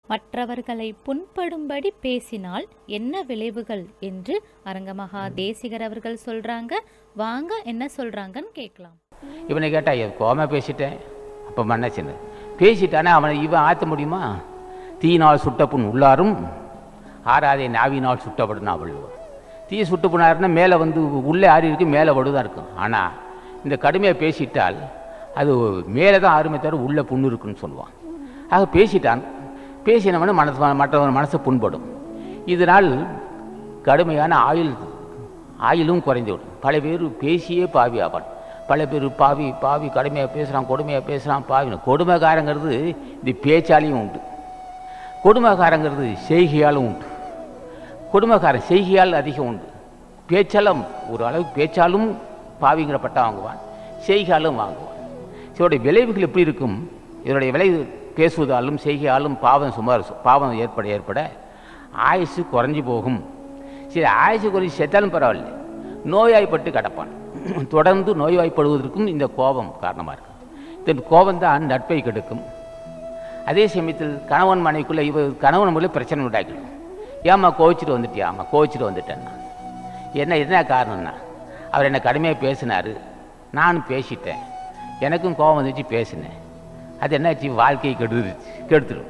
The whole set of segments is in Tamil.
மற்றவர்களை புண்படும்படி பேசினால் என்ன விளைவுகள் என்று அரங்கமகா தேசிகர் அவர்கள் சொல்றாங்க வாங்க என்ன சொல்றாங்கன்னு கேட்கலாம் இவனை கேட்டா கோமா பேசிட்டேன் அப்போ மன்னச்சின்னு பேசிட்டானே அவனை இவன் ஆற்ற முடியுமா தீயினால் சுட்ட புண் உள்ளாரும் ஆறாதே நாவினால் சுட்டப்படுனா வள்ளுவர் தீ சுட்டு புண்ணாருன்னா மேலே வந்து உள்ளே ஆறி இருக்கு மேலே வடுதான் இருக்கும் ஆனால் இந்த கடுமையாக பேசிட்டால் அது மேலே தான் ஆறுமே தவிர உள்ளே புண்ணு இருக்குன்னு சொல்லுவான் ஆக பேசிட்டான் பேசினவன மனசு மற்றவன் மனசு புண்படும் இதனால் கடுமையான ஆயுள் ஆயுளும் குறைந்து விடும் பல பேர் பேசியே பாவி ஆவான் பல பேர் பாவி பாவி கடுமையாக பேசுகிறான் கொடுமையாக பேசுகிறான் பாவி கொடுமைக்காரங்கிறது இந்த பேச்சாலையும் உண்டு கொடுமைக்காரங்கிறது செய்கையாலும் உண்டு கொடுமைக்காரன் செய்கையால் அதிகம் உண்டு பேச்சாலும் ஒரு அளவுக்கு பேச்சாலும் பாவிங்கிற பட்டம் வாங்குவான் செய்கையாலும் வாங்குவான் இதோடைய விளைவுகள் எப்படி இருக்கும் இதனுடைய விளைவு பேசுவதாலும் செய்கையாலும் பாவம் சுமார் பாவம் ஏற்பட ஏற்பட ஆயுசு குறைஞ்சி போகும் சரி ஆயுசு குறைஞ்சி செத்தாலும் பரவாயில்ல நோயாய்ப்பட்டு கிடப்பான் தொடர்ந்து நோய்வாய்ப்படுவதற்கும் இந்த கோபம் காரணமாக இருக்கும் இந்த கோபம் தான் நட்பை கெடுக்கும் அதே சமயத்தில் கணவன் மனைவிக்குள்ளே இவ கணவன் மூலம் பிரச்சனை உண்டாக்கிடும் ஏம்மா கோவிச்சிட்டு வந்துட்டியா ஆமா கோவிச்சிட்டு வந்துட்டேன்னா என்ன என்ன காரணம்னா அவர் என்னை கடுமையாக பேசினார் நானும் பேசிட்டேன் எனக்கும் கோபம் வந்துச்சு பேசினேன் அது என்னாச்சு வாழ்க்கையை கெடுத்துருச்சு கெடுத்துடும்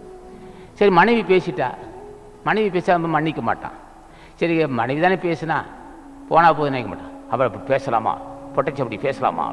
சரி மனைவி பேசிட்டா மனைவி பேசாமல் மன்னிக்க மாட்டான் சரி மனைவி தானே பேசுனா போனால் போது நினைக்க மாட்டான் அவள் அப்படி பேசலாமா பொட்டச்சி அப்படி பேசலாமா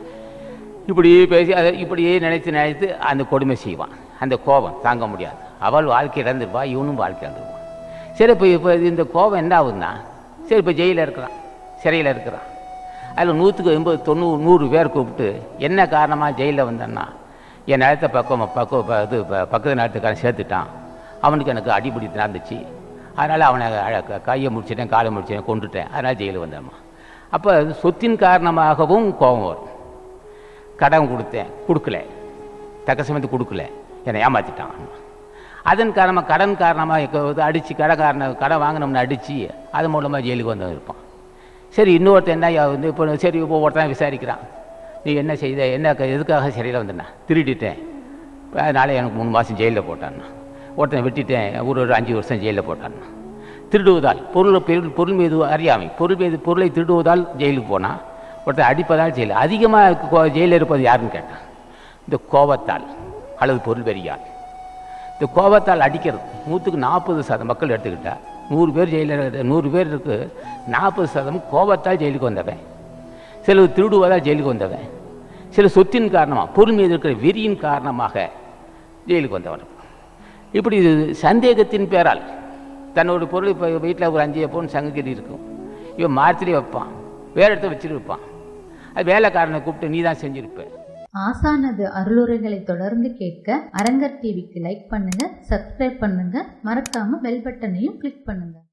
இப்படியே பேசி அதை இப்படியே நினைத்து நினைத்து அந்த கொடுமை செய்வான் அந்த கோபம் தாங்க முடியாது அவள் வாழ்க்கை இழந்துருவா இவனும் வாழ்க்கை இழந்துருவான் சரி இப்போ இப்போ இந்த கோபம் என்ன ஆகுதுன்னா சரி இப்போ ஜெயிலில் இருக்கிறான் சிறையில் இருக்கிறான் அதில் நூற்றுக்கு எண்பது தொண்ணூறு நூறு பேர் கூப்பிட்டு என்ன காரணமாக ஜெயிலில் வந்தேன்னா என் நிலத்தை பக்கம் பக்கம் ப- இது ப- பக்கத்து நிலத்துக்காரன் சேர்த்துட்டான் அவனுக்கு எனக்கு அடிப்படி நடந்துச்சு அதனால் அவனை அழ- க- கையை முடிச்சிட்டேன் காலை முடிச்சிட்டேன் கொண்டுட்டேன் அதனால் ஜெயிலுக்கு வந்தேம்மா அப்போ சொத்தின் காரணமாகவும் கோபம் வரும் கடன் கொடுத்தேன் கொடுக்கல தக்க சமயத்து கொடுக்கல என்னை ஏமாற்றிட்டான் அதன் காரணமாக கடன் காரணமாக அடித்து கடைக்காரனை கடன் வாங்கினோம்னு அடித்து அது மூலமாக ஜெயிலுக்கு வந்து இருப்பான் சரி இன்னொருத்தன் என்ன யா- வந்து இப்போ சரி இப்போ ஒருத்தன் விசாரிக்கிறான் நீ என்ன செய்த என்ன க- எதுக்காக சிறையில் வந்தேன்னா திருடிட்டேன் அதனால் எனக்கு மூணு மாதம் ஜெயிலில் போட்டான்னா ஒருத்தன் வெட்டிட்டேன் ஒரு ஒரு அஞ்சு வருஷம் ஜெயிலில் போட்டான்னா திருடுவதால் பொருள் பொருள் பொருள் மீது அறியாமை பொருள் மீது பொருளை திருடுவதால் ஜெயிலுக்கு போனான் ஒருத்தன் அடிப்பதால் ஜெயில் அதிகமாக ஜெயிலில் இருப்பது யாருன்னு கேட்டான் இந்த கோபத்தால் அல்லது பொருள் வெறியால் இந்த கோபத்தால் அடிக்கிறது நூற்றுக்கு நாற்பது சதம் மக்கள் எடுத்துக்கிட்டா நூறு பேர் ஜெயிலில் நூறு பேர் இருக்கு நாற்பது சதம் கோபத்தால் ஜெயிலுக்கு வந்தவன் சிலர் திருடுவதால் ஜெயிலுக்கு வந்தவன் சில சொத்தின் காரணமாக பொருள் மீது இருக்கிற வெறியின் காரணமாக ஜெயிலுக்கு வந்தவன் இப்படி இது சந்தேகத்தின் பேரால் தன்னோட பொருள் இப்போ வீட்டில் ஒரு அஞ்சு பவுன் சங்ககிரி இருக்கும் இவன் மார்த்திலே வைப்பான் வேற இடத்த வச்சுட்டு வைப்பான் அது வேலைக்காரனை கூப்பிட்டு நீ தான் செஞ்சிருப்ப ஆசானது அருளுரைகளை தொடர்ந்து கேட்க அரங்கர் டிவிக்கு லைக் பண்ணுங்க சப்ஸ்கிரைப் பண்ணுங்க மறக்காம பெல் பட்டனையும் கிளிக் பண்ணுங்க